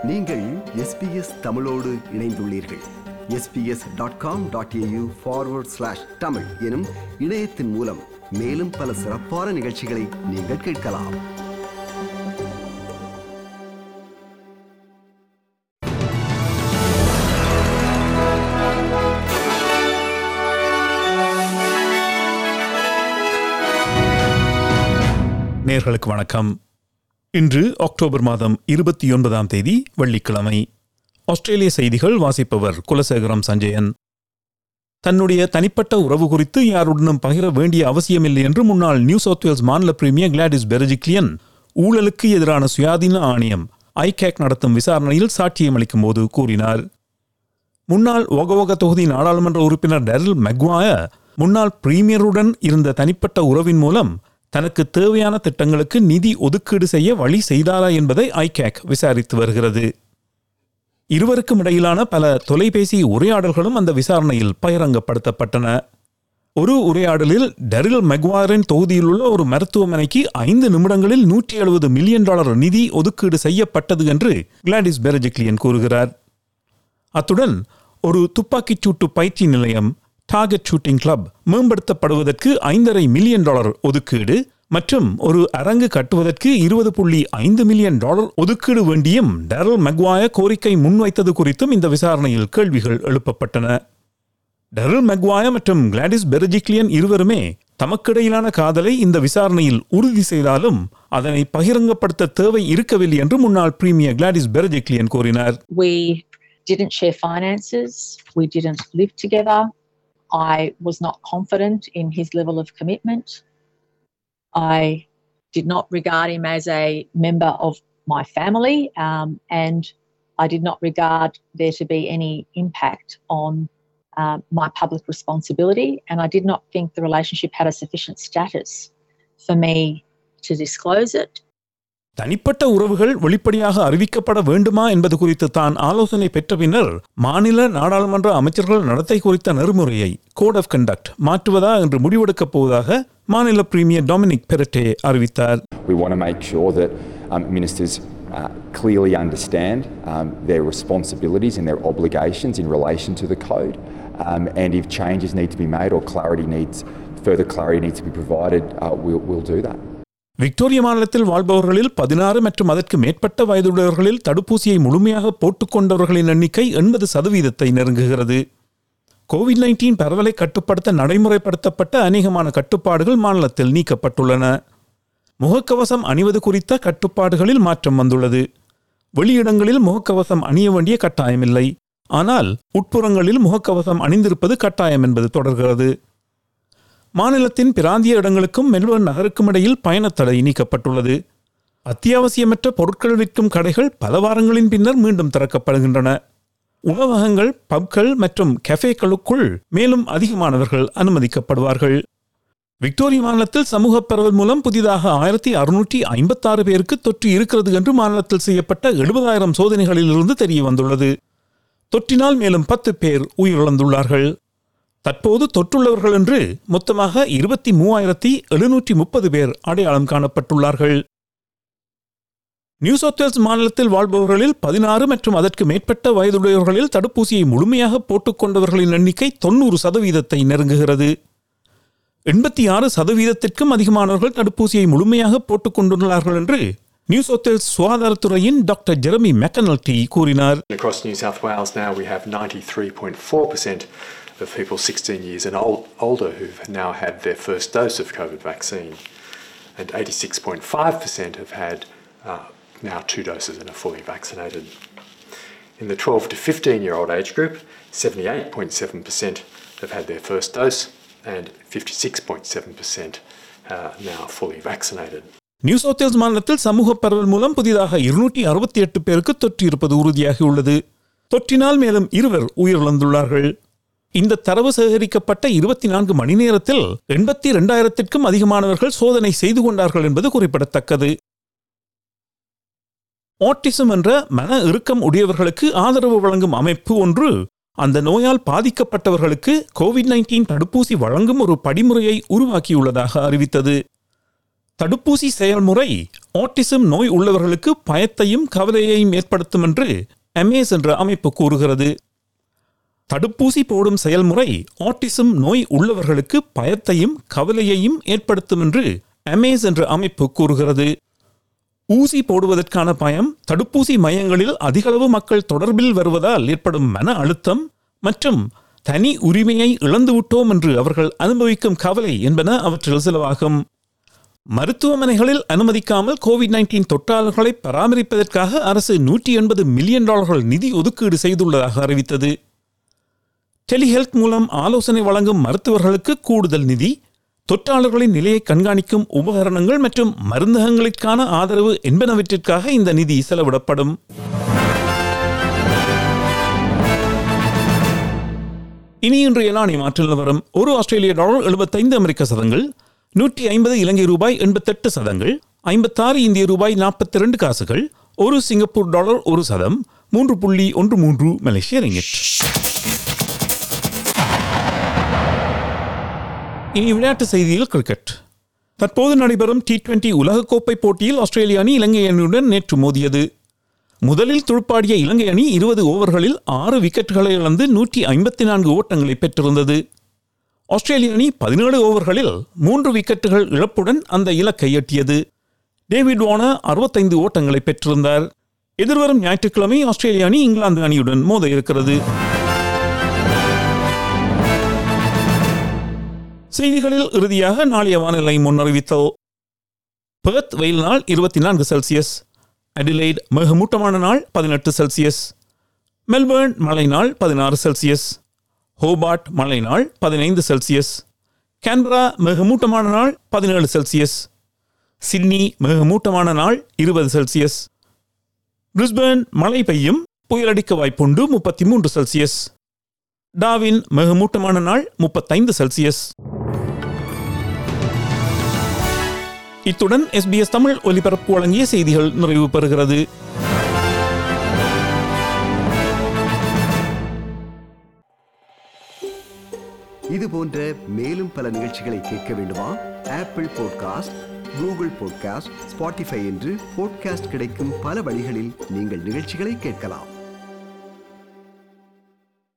நீங்கள் எஸ்பிஎஸ் தமிழோடு இணைந்துள்ளீர்கள் SBS dot com dot AU forward slash Tamil எனும் இணையத்தின் மூலம் மேலும் பல சிறப்பான நிகழ்ச்சிகளை நீங்கள் கேட்கலாம் நேர்களுக்கு வணக்கம் இன்று அக்டோபர் மாதம் இருபத்தி ஒன்பதாம் தேதி வெள்ளிக்கிழமை ஆஸ்திரேலிய செய்திகள் வாசிப்பவர் குலசேகரம் சஞ்சயன் தன்னுடைய தனிப்பட்ட உறவு குறித்து யாருடனும் பகிர வேண்டிய அவசியமில்லை என்று முன்னாள் நியூ சவுத் வேல்ஸ் மாநில பிரீமியர் கிளாடிஸ் பெரஜிக்லியன் ஊழலுக்கு எதிரான சுயாதீன ஆணையம் ஐகேக் நடத்தும் விசாரணையில் சாட்சியம் அளிக்கும் போது கூறினார் முன்னாள் ஒகவொக தொகுதி நாடாளுமன்ற உறுப்பினர் டெரில் மெக்வாய முன்னாள் பிரீமியருடன் இருந்த தனிப்பட்ட உறவின் மூலம் தனக்கு தேவையான திட்டங்களுக்கு நிதி ஒதுக்கீடு செய்ய வழி செய்தாரா என்பதை ஐகேக் விசாரித்து வருகிறது இருவருக்கும் இடையிலான பல தொலைபேசி உரையாடல்களும் அந்த விசாரணையில் பகிரங்கப்படுத்தப்பட்டன ஒரு உரையாடலில் டெரில் மெக்வாரின் தொகுதியில் உள்ள ஒரு மருத்துவமனைக்கு ஐந்து நிமிடங்களில் நூற்றி எழுபது மில்லியன் டாலர் நிதி ஒதுக்கீடு செய்யப்பட்டது என்று கிளாடிஸ் பெரஜிக்லியன் கூறுகிறார் அத்துடன் ஒரு துப்பாக்கிச் சூட்டு பயிற்சி நிலையம் டார்கெட் ஷூட்டிங் கிளப் மேம்படுத்தப்படுவதற்கு ஐந்தரை மில்லியன் டாலர் ஒதுக்கீடு மற்றும் ஒரு அரங்கு கட்டுவதற்கு இருபது புள்ளி ஐந்து மில்லியன் டாலர் ஒதுக்கீடு வேண்டியும் டெரல் மெக்வாய கோரிக்கை முன்வைத்தது குறித்தும் இந்த விசாரணையில் கேள்விகள் எழுப்பப்பட்டன டெரல் மெக்வாய மற்றும் கிளாடிஸ் பெர்ஜிக்லியன் இருவருமே தமக்கிடையிலான காதலை இந்த விசாரணையில் உறுதி செய்தாலும் அதனை பகிரங்கப்படுத்த தேவை இருக்கவில்லை என்று முன்னாள் பிரீமியர் கிளாடிஸ் பெர்ஜிக்லியன் கூறினார் We didn't share finances. We didn't live together. I was not confident in his level of commitment. I did not regard him as a member of my family, um, and I did not regard there to be any impact on um, my public responsibility. And I did not think the relationship had a sufficient status for me to disclose it. தனிப்பட்ட உறவுகள் வெளிப்படையாக அறிவிக்கப்பட வேண்டுமா என்பது குறித்து தான் ஆலோசனை பெற்ற பின்னர் மாநில நாடாளுமன்ற அமைச்சர்கள் நடத்தை குறித்த நெறிமுறையை கோட் ஆஃப் கண்டக்ட் மாற்றுவதா என்று முடிவெடுக்கப் போவதாக மாநில பிரீமியர் டொமினிக் பெரட்டே அறிவித்தார் We want to make sure that um, ministers uh, clearly understand um, their responsibilities and their obligations in relation to the code. Um, and if changes need to be made or clarity needs, further clarity needs to be provided, uh, we'll, we'll do that. Victoria மாநிலத்தில் வாழ்பவர்களில் பதினாறு மற்றும் அதற்கு மேற்பட்ட வயதுடையவர்களில் தடுப்பூசியை முழுமையாக போட்டுக்கொண்டவர்களின் எண்ணிக்கை எண்பது சதவீதத்தை நெருங்குகிறது கோவிட் நைன்டீன் பரவலை கட்டுப்படுத்த நடைமுறைப்படுத்தப்பட்ட அநேகமான கட்டுப்பாடுகள் மாநிலத்தில் நீக்கப்பட்டுள்ளன முகக்கவசம் அணிவது குறித்த கட்டுப்பாடுகளில் மாற்றம் வந்துள்ளது வெளியிடங்களில் முகக்கவசம் அணிய வேண்டிய கட்டாயமில்லை ஆனால் உட்புறங்களில் முகக்கவசம் அணிந்திருப்பது கட்டாயம் என்பது தொடர்கிறது மாநிலத்தின் பிராந்திய இடங்களுக்கும் மெல்பர்ன் நகருக்கும் இடையில் பயணத்தடை நீக்கப்பட்டுள்ளது அத்தியாவசியமற்ற பொருட்கள் விற்கும் கடைகள் பல வாரங்களின் பின்னர் மீண்டும் திறக்கப்படுகின்றன உணவகங்கள் பப்கள் மற்றும் கஃபேக்களுக்குள் மேலும் அதிகமானவர்கள் அனுமதிக்கப்படுவார்கள் விக்டோரிய மாநிலத்தில் சமூக பரவல் மூலம் புதிதாக ஆயிரத்தி அறுநூற்றி ஐம்பத்தாறு பேருக்கு தொற்று இருக்கிறது என்று மாநிலத்தில் செய்யப்பட்ட எழுபதாயிரம் சோதனைகளிலிருந்து தெரிய வந்துள்ளது தொற்றினால் மேலும் பத்து பேர் உயிரிழந்துள்ளார்கள் தற்போது தொற்றுள்ளவர்கள் என்று மொத்தமாக இருபத்தி மூவாயிரத்தி எழுநூற்றி முப்பது பேர் அடையாளம் காணப்பட்டுள்ளார்கள் நியூ சவுத் வேல்ஸ் மாநிலத்தில் வாழ்பவர்களில் பதினாறு மற்றும் அதற்கு மேற்பட்ட வயதுடையவர்களில் தடுப்பூசியை முழுமையாக போட்டுக்கொண்டவர்களின் எண்ணிக்கை தொண்ணூறு சதவீதத்தை நெருங்குகிறது எண்பத்தி ஆறு சதவீதத்திற்கும் அதிகமானவர்கள் தடுப்பூசியை முழுமையாக போட்டுக்கொண்டுள்ளார்கள் என்று நியூ சவுத் வேல்ஸ் சுகாதாரத்துறையின் டாக்டர் ஜெரமி மெக்கனல்டி கூறினார் Across New South Wales now we have 93.4% of people 16 years and old, older who've now had their first dose of COVID vaccine, and 86.5% have had uh, now two doses and are fully vaccinated. In the 12 to 15 year old age group, 78.7% have had their first dose and 56.7% uh, now fully vaccinated. New South Wales மாநிலத்தில் சமூக பரவல் மூலம் புதிதாக இருநூற்றி அறுபத்தி எட்டு பேருக்கு தொற்று இருப்பது உறுதியாகியுள்ளது தொற்றினால் மேலும் இருவர் உயிரிழந்துள்ளார்கள் இந்த தரவு சேகரிக்கப்பட்ட இருபத்தி நான்கு மணி நேரத்தில் எண்பத்தி இரண்டாயிரத்திற்கும் அதிகமானவர்கள் சோதனை செய்து கொண்டார்கள் என்பது குறிப்பிடத்தக்கது ஆட்டிசம் என்ற மன இறுக்கம் உடையவர்களுக்கு ஆதரவு வழங்கும் அமைப்பு ஒன்று அந்த நோயால் பாதிக்கப்பட்டவர்களுக்கு கோவிட் நைன்டீன் தடுப்பூசி வழங்கும் ஒரு படிமுறையை உருவாக்கியுள்ளதாக அறிவித்தது தடுப்பூசி செயல்முறை ஆட்டிசம் நோய் உள்ளவர்களுக்கு பயத்தையும் கவலையையும் ஏற்படுத்தும் என்று அமேஸ் என்ற அமைப்பு கூறுகிறது தடுப்பூசி போடும் செயல்முறை ஆட்டிசம் நோய் உள்ளவர்களுக்கு பயத்தையும் கவலையையும் ஏற்படுத்தும் என்று அமேஸ் என்ற அமைப்பு கூறுகிறது ஊசி போடுவதற்கான பயம் தடுப்பூசி மையங்களில் அதிகளவு மக்கள் தொடர்பில் வருவதால் ஏற்படும் மன அழுத்தம் மற்றும் தனி உரிமையை இழந்துவிட்டோம் என்று அவர்கள் அனுபவிக்கும் கவலை என்பன அவற்றில் சிலவாகும் மருத்துவமனைகளில் அனுமதிக்காமல் கோவிட் நைன்டீன் தொற்றாளர்களை பராமரிப்பதற்காக அரசு நூற்றி எண்பது மில்லியன் டாலர்கள் நிதி ஒதுக்கீடு செய்துள்ளதாக அறிவித்தது டெலிஹெல்த் மூலம் ஆலோசனை வழங்கும் மருத்துவர்களுக்கு கூடுதல் நிதி தொற்றாளர்களின் நிலையை கண்காணிக்கும் உபகரணங்கள் மற்றும் மருந்தகங்களுக்கான ஆதரவு என்பனவற்றிற்காக இந்த நிதி செலவிடப்படும் இனி இன்றைய நாணய மாற்றில் நிலவரம் ஒரு ஆஸ்திரேலிய டாலர் எழுபத்தைந்து அமெரிக்க சதங்கள் நூற்றி ஐம்பது இலங்கை ரூபாய் எண்பத்தெட்டு சதங்கள் ஐம்பத்தாறு இந்திய ரூபாய் நாற்பத்தி ரெண்டு காசுகள் ஒரு சிங்கப்பூர் டாலர் ஒரு சதம் மூன்று புள்ளி ஒன்று மூன்று மலேசிய ரிங்கிட் இனி விளையாட்டு செய்தியில் கிரிக்கெட் தற்போது நடைபெறும் டி டுவெண்டி உலகக்கோப்பை போட்டியில் ஆஸ்திரேலிய அணி இலங்கை அணியுடன் நேற்று மோதியது முதலில் துடுப்பாடிய இலங்கை அணி இருபது ஓவர்களில் ஆறு விக்கெட்டுகளை இழந்து நூற்றி ஐம்பத்தி நான்கு ஓட்டங்களை பெற்றிருந்தது ஆஸ்திரேலிய அணி பதினேழு ஓவர்களில் மூன்று விக்கெட்டுகள் இழப்புடன் அந்த இலக்கை எட்டியது டேவிட் வார்னர் அறுபத்தைந்து ஓட்டங்களை பெற்றிருந்தார் எதிர்வரும் ஞாயிற்றுக்கிழமை ஆஸ்திரேலிய அணி இங்கிலாந்து அணியுடன் மோத இருக்கிறது செய்திகளில் இறுதியாக நாளைய வானிலை முன்னறிவித்தல் பெர்த் வெயில் நாள் இருபத்தி நான்கு செல்சியஸ் அடிலைட் மிகமூட்டமான நாள் பதினெட்டு செல்சியஸ் மெல்பர்ன் மழை நாள் பதினாறு செல்சியஸ் ஹோபார்ட் மழை நாள் பதினைந்து செல்சியஸ் கேன்பரா மிகமூட்டமான நாள் பதினேழு செல்சியஸ் சிட்னி மிகமூட்டமான நாள் இருபது செல்சியஸ் பிரிஸ்பேர்ன் மழை பெய்யும் புயலடிக்க வாய்ப்புண்டு முப்பத்தி மூன்று செல்சியஸ் டாவின் மிகமூட்டமான நாள் முப்பத்தைந்து செல்சியஸ் இத்துடன் எஸ்பிஎஸ் தமிழ் ஒலிபரப்பு வழங்கிய செய்திகள் நிறைவு பெறுகிறது இது போன்ற மேலும் பல நிகழ்ச்சிகளை கேட்க வேண்டுமா Apple podcast Google podcast Spotify என்று பாட்காஸ்ட் கிடைக்கும் பல வழிகளில் நீங்கள் நிகழ்ச்சிகளை கேட்கலாம்